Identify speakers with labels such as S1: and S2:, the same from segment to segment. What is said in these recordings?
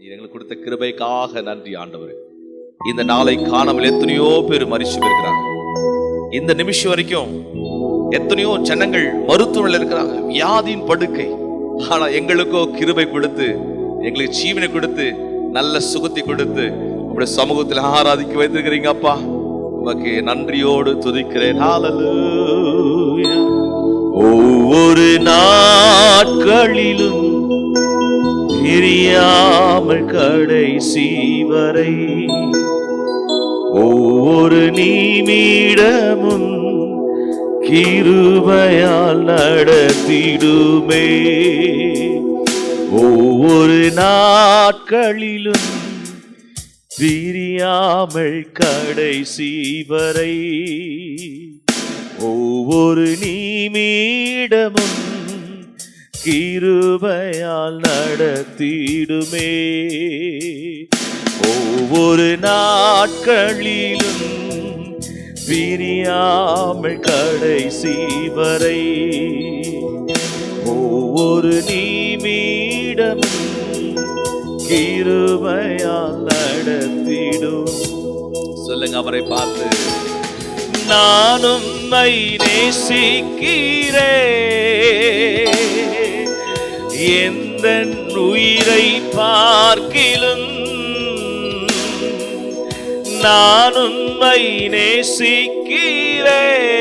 S1: நீர் எங்களுக்கு கொடுத்த கிருபைக்காக நன்றி ஆண்டவரே இந்த நாளை காணாமல் எத்தனையோ பேர் மறிச்சு இருக்கிறாங்க இந்த நிமிஷம் வரைக்கும் எத்தனையோ ஜனங்கள் மருத்துவமனையில் இருக்கிறாங்க வியாதியின் படுக்கை ஆனா எங்களுக்கோ கிருபை கொடுத்து எங்களுக்கு ஜீவனை கொடுத்து நல்ல சுகத்தை கொடுத்து உங்களுடைய சமூகத்தில் ஆராதிக்க வைத்திருக்கிறீங்க அப்பா உமக்கு நன்றியோடு துதிக்கிறேன் ஹalleluya. ஒவ்வொரு நாட்களிலும் பிரியாமல் கடைசி வரை ஒவ்வொரு நிமிடமும் கிருபையால் நடத்திடுமே ஒவ்வொரு நாட்களிலும் பிரியாமல் கடைசி வரை ஒவ்வொரு நிமிடமும் கிருபையால் நடத்திடுமே ஒவ்வொரு நாட்களிலும் பிரியாமல் கடைசி வரை ஒவ்வொரு நிமிடமும் கிருபையால் நடத்திடும் சொல்லுங்க அவரை பார்த்து நானும் உம்மை நேசிக்கிறே எந்த உயிரை பார்க்கிலும் நான் உம்மை நேசிக்கிறே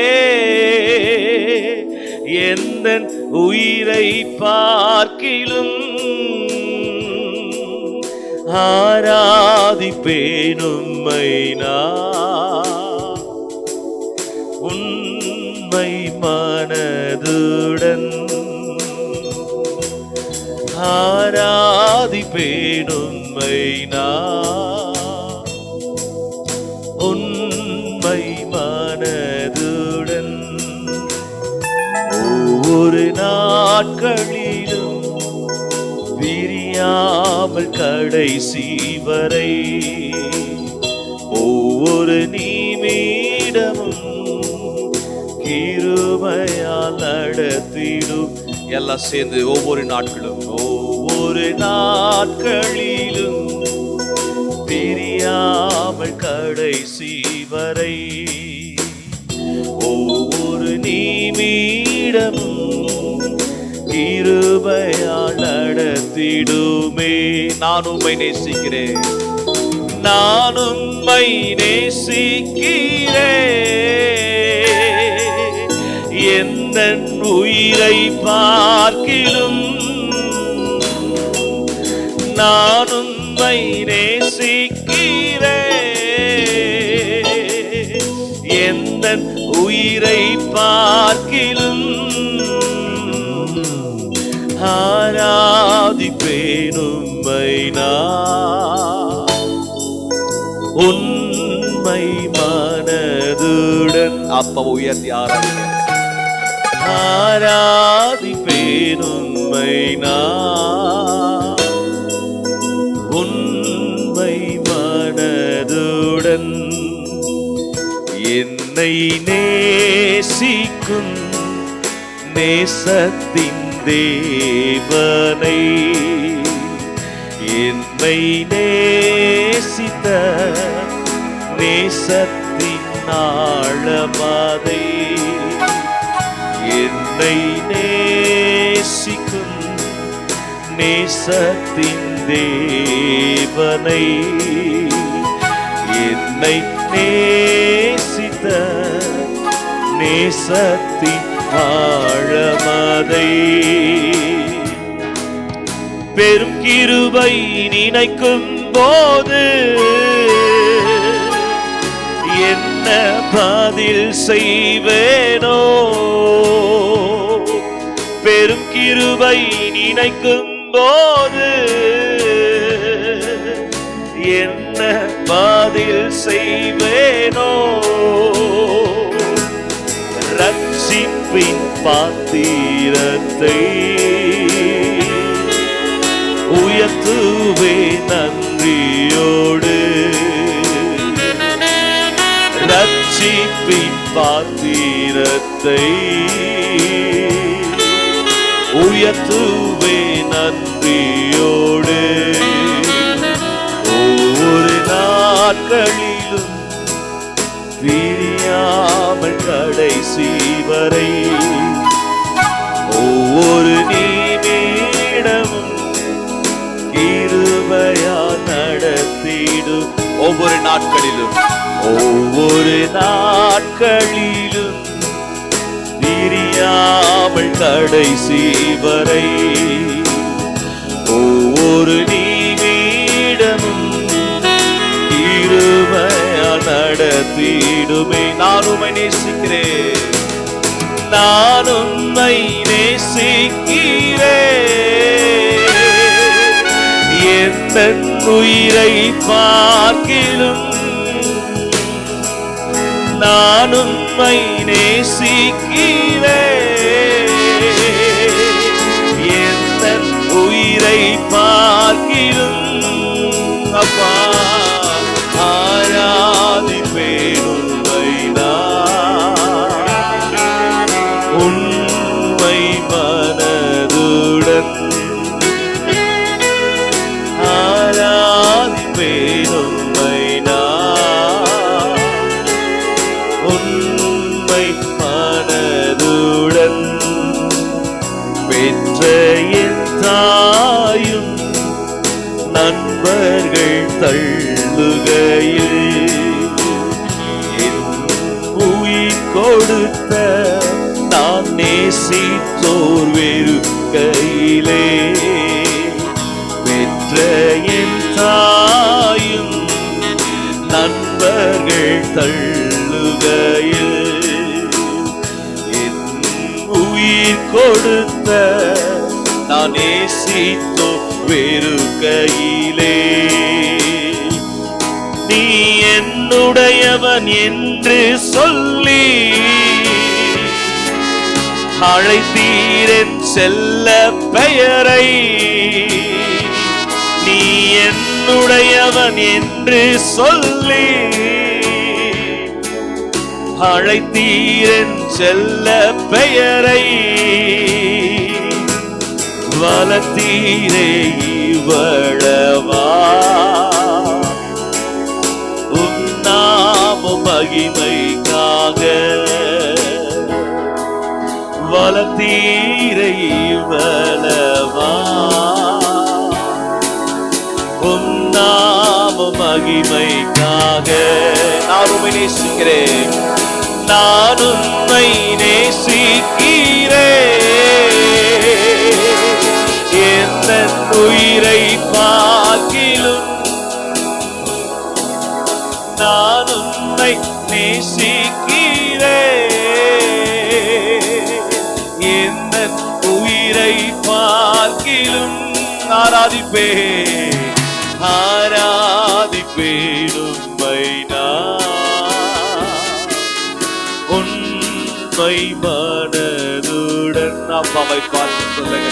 S1: எந்த உயிரை பார்க்கிலும் ஆராதிப்பேன் உம்மை நான் உண்மை மனதுடன் ஆராதிப்பேன் உம்மை நான் உண்மை மனதுடன் ஒவ்வொரு நாட்களிலும் பிரியாமல் கடைசி வரை ஒவ்வொரு நிமிடமும் கிருபையால் நடத்திடும் எல்லாம் சேர்ந்து ஒவ்வொரு நாட்களும் ஒவ்வொரு நாட்களிலும் பிரியாமல் கடைசி வரை ஒவ்வொரு நிமிடமும் கிருபையால் நடத்திடுமே நான் உம்மை நேசிக்கிறேன் நான் உம்மை நேசிக்கிறேன் எந்த உயிரை பார்க்கிலும் நான் உம்மை நேசிக்கிறேன் எந்த உயிரை பார்க்கிலும் ஆராதிப்பேன் உம்மை நான் உண்மை மனதுடன் அப்ப உயர்த்தி ஆராதிக்க ஆராதிப்பேன் உண்மை நான் உண்மை மனதுடன் என்னை நேசிக்கும் நேசத்தின் தேவனை என்னை நேசித்த நேசத்தின் ஆழமாதை என்னை நேசிக்கும் நேசத்தின் தேவனை என்னை நேசித்த நேசத்தின் ஆழமதை பெரும் கிருபை நினைக்கும் போது என்ன பதில் செய்வேனோ பெரும் கிருபை நினைக்கும் போது என்ன பதில் செய்வேனோ ரட்சிப்பின் பாத்திரத்தை உயர்த்துவே நன்றியோடு ரட்சிப்பின் பாத்திரத்தை உயர்த்துவே நன்றியோடு நாட்களிலும் பிரியாமல் கடைசி வரை ஒவ்வொரு நிமிடமும் கிருபையா நடத்திடு ஒவ்வொரு நாட்களிலும் ஒவ்வொரு நாட்களிலும் பிரியாமல் கடைசி வரை ஒவ்வொரு நிமிடமும் இருமையா நடத்திடுமே நான் உமை நேசிக்கிறேன் நான் உண்மை நேசிக்கிறேன் எந்த உயிரை பார்க்கிலும் நான் உண்மை நேசிக்கிறேன் எந்த உயிரை பார்க்கிலும் அப்பா ஆராதிப்பேன் உண்மை நான் உண்மை மனதுடன் ஆராதிப்பேன் உண்மை நான் உண்மை மனதுடன் பெற்ற என் தாயும் நண்பர்கள் தள்ளுகையில் என் உயிர் கொடுத்த நான் நேசித்தோர் வெறு கையிலே பெற்ற என் தாயும் நண்பர்கள் தள்ளுகையில் என் உயிர் கொடுத்த நான் நேசித்தோ வெறு கையிலே நீ என்னுடையவன் என்று சொல்லி அழைத்தீரன் செல்ல பெயரை நீ என்னுடையவன் என்று சொல்லி அழைத்தீரன் செல்ல பெயரை வளத்தீரே இவளவா உம் நாம மகிமைக்காக வளத்தீரை இவளவா உம் நாம மகிமைக்காக நான் உண்மை நேசிக்கிறேன் நான் உண்மை நேசிக்கிறேன் எந்த உயிரை பார்க்கிலும் நான் உன்னை நேசிக்கிறேன் எந்த உயிரை பார்க்கிலும் ஆராதிப்பே ஆராதிப்பேன் உம்மை நான் உண்மை மனதுடன் அப்பாவை பார்த்து சொல்லுங்க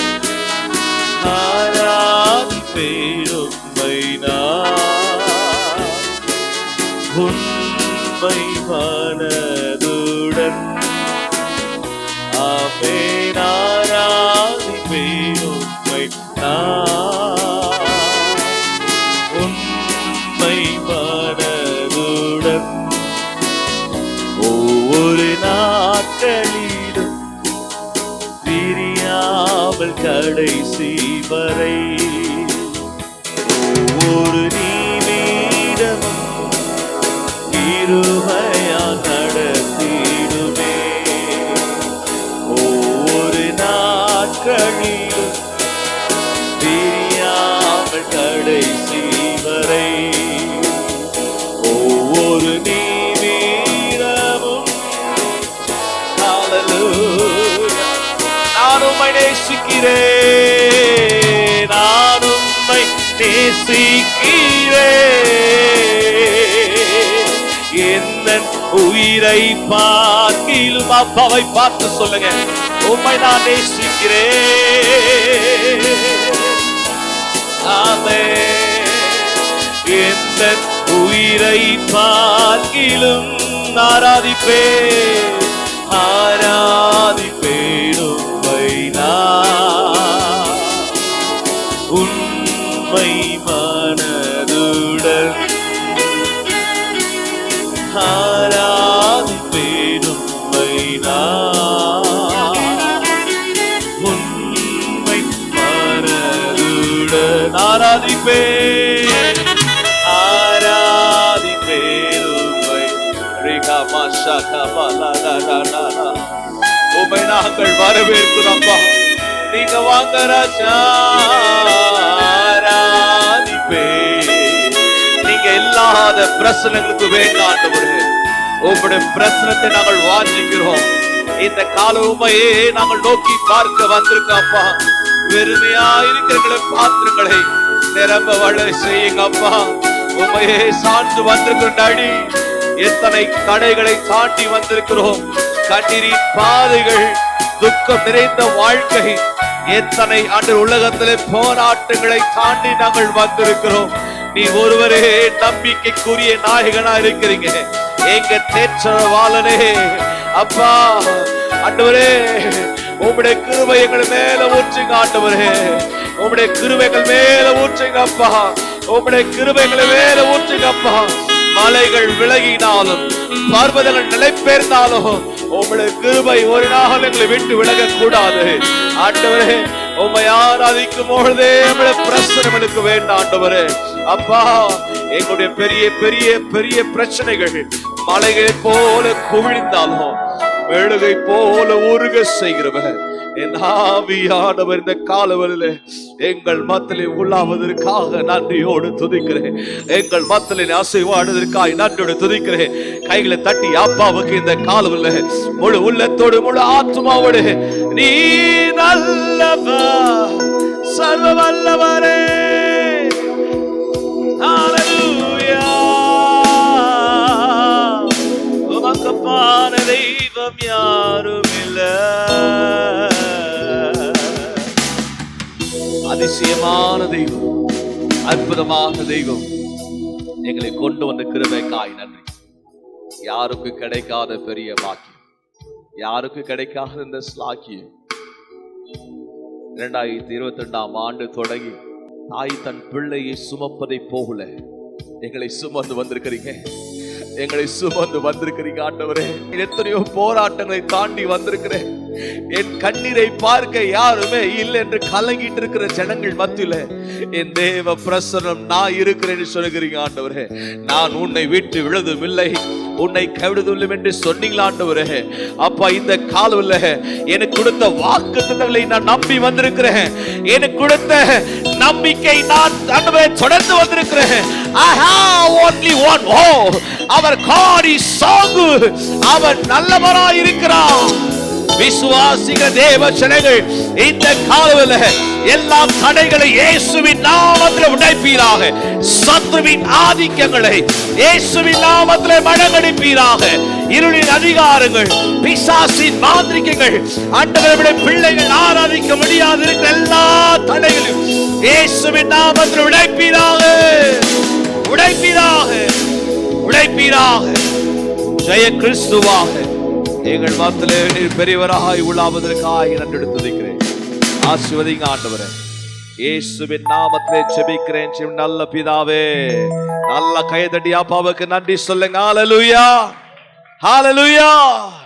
S1: ஆராதிப்பேன் உம்மை நான் உண்மை மனதுடன் ஆமென் ஆராதிப்பேன் உம்மை நான் உண்மை மனதுடன் ஒவ்வொரு நாட்களிலும் பிரியாமல் கடைசி வரை ஒவ்வொரு நீமிடமும் இருமையா நடத்திடுமே ஒவ்வொரு நாட்களிலும் பிரியாமல் கடைசி வரை ஒவ்வொரு நீவீரமும் Hallelujah. நான் உம்மை நேசிக்கிறேன் நான் உம்மை நேசிக்கிறேன் என்ன உயிரை பார்க்கிலும் அப்பாவை பார்த்து சொல்லுங்க உம்மை நான் நேசிக்கிறேன் ஆமென். எந்த உயிரை பார்க்கிலும் ஆராதிப்பேன் ஆராதிப்பேன் உம்மை நான் உண்மை மனதுடன் ஆராதிப்பேன் உம்மை ரிகமா ஷகபலதடடடா. உம்மை நாங்கள் வரவேற்கிறோம் அப்பா நீங்க வாங்க ராஜா ஆராதிப்பேன் நீங்க இல்லாத பிரச்சனைகளுக்கு வேண்டாம் ஆண்டவரே உங்களுடைய பிரச்சனத்தை நாங்கள் வாஞ்சிக்கிறோம் இந்த கால உமையே நாங்கள் நோக்கி பார்க்க வந்திருக்கோம் அப்பா வெறுமையா இருக்கிற பாத்திரங்களை நிரம்ப வள செய்யுங்க அப்பா உமையே சார்ந்து வந்திருக்கிற அடி எத்தனை தடைகளை தாண்டி வந்திருக்கிறோம் கண்ணீரின் பாதைகள் துக்கம் நிறைந்த வாழ்க்கை எத்தனை ஆண்டு உலகத்திலே போராட்டங்களை தாண்டி நாங்கள் வந்திருக்கிறோம் நீ ஒருவரே நம்பிக்கைக்குரிய நாயகனா இருக்கிறீங்க எங்க தேற்றவாளனே அப்பா ஆண்டவரே உம்முடைய கிருபை எங்கள் மேல ஊற்றுங்க ஆண்டவரே உம்முடைய கிருபைகள் மேல ஊற்றுங்க அப்பா உம்முடைய கிருபைகள் மேல ஊற்றுங்க அப்பா மலைகள் விலகினாலும் பர்வதங்கள் நிலை பெயர்ந்தாலும் உம்முடைய கிருபை ஒரு நாள் எங்களை விட்டு விலக கூடாது ஆண்டவரே உம்மை ஆராதிக்கும் பொழுதே நம்முடைய பிரச்சனை எனக்கு வேண்டாம் ஆண்டவரே அப்பா எங்களுடைய பெரிய பெரிய பெரிய பிரச்சனைகள் மலைகளை போல குவிழ்ந்தாலும் மெழுகை போல உருக செய்கிறவர் என் ஆவியானவர் இந்த காலவரில் எங்கள் மத்திலே உள்ளாவதற்காக நன்றியோடு துதிக்கிறேன் எங்கள் மத்திலே அசைவாடுவதற்காக நன்றியோடு துதிக்கிறேன் கைகளை தட்டி அப்பாவுக்கு இந்த காலவில் முழு உள்ளத்தோடு முழு ஆத்மாவோடு நீ நல்லவர் சர்வ வல்லவரே Hallelujah. உமக்கப்பான தெய்வம் யாரும் இல்ல அதிசயமான தெய்வம் அற்புதமான தெய்வம் எங்களை கொண்டு வந்த கிருபைக்காய் நன்றி யாருக்கு கிடைக்காத பெரிய பாக்கியம் யாருக்கு கிடைக்காத இந்த ஸ்லாக்கியம் இரண்டாயிரத்தி இருபத்தி ரெண்டாம் ஆண்டு தொடங்கி தாய் தன் பிள்ளையை சுமப்பதை போகல எங்களை சுமந்து வந்திருக்கிறீங்க எங்களை சுமந்து வந்திருக்கிறீங்க ஆண்டவரே எத்தனையோ போராட்டங்களை தாண்டி வந்திருக்கிறேன் என் கண்ணீரை பார்க்க யாருமே இல்லை என்று கலங்கிட்டு இருக்கிற ஜனங்கள் மத்தியில என் தேவ பிரசனம் நான் இருக்கிறேன்னு சொல்லுகிறீங்க ஆண்டவரே நான் உன்னை விட்டு விழுதும் இல்லை உன்னை கைவிடுதும் என்று சொன்னீங்களா ஆண்டவரே அப்பா இந்த காலவில் எனக்கு கொடுத்த வாக்குத்தங்களை நான் நம்பி வந்திருக்கிறேன் எனக்கு கொடுத்த நம்பிக்கை நான் ஆண்டவரே தொடர்ந்து வந்திருக்கிறேன் I have only one hope. Our God is so good. அவர் நல்லவராய் இருக்கிறார் விசுவாசிக தேவ ஜனங்கள் இந்த காலவில் எல்லா தடைகளை இயேசுவின் நாமத்தில் உடைப்பீராக சத்ருவின் ஆதிக்கங்களை இயேசுவின் நாமத்தில் மடங்கடிப்பீராக இருளின் அதிகாரங்கள் பிசாசின் மாந்திரிகங்கள் ஆண்டவருடைய பிள்ளைகள் ஆராதிக்க முடியாது இருக்கிற எல்லா தடைகளையும் இயேசுவின் நாமத்தில் உடைப்பீராக உடைப்பீராக உடைப்பீராக ஜெய கிறிஸ்துவாக எங்கள் மத்திலே நீர் பெரியவராய் உள்ளாவதற்காக நன்றி எடுத்துதைக்கிறேன் ஆசிர்வதிங்க ஆண்டவரே இயேசுவின் நாமத்திலே செபிக்கிறேன் சிவ நல்ல பிதாவே நல்ல கைதடி அப்பாவுக்கு நன்றி சொல்லுங்க ஹalleluya ஹalleluya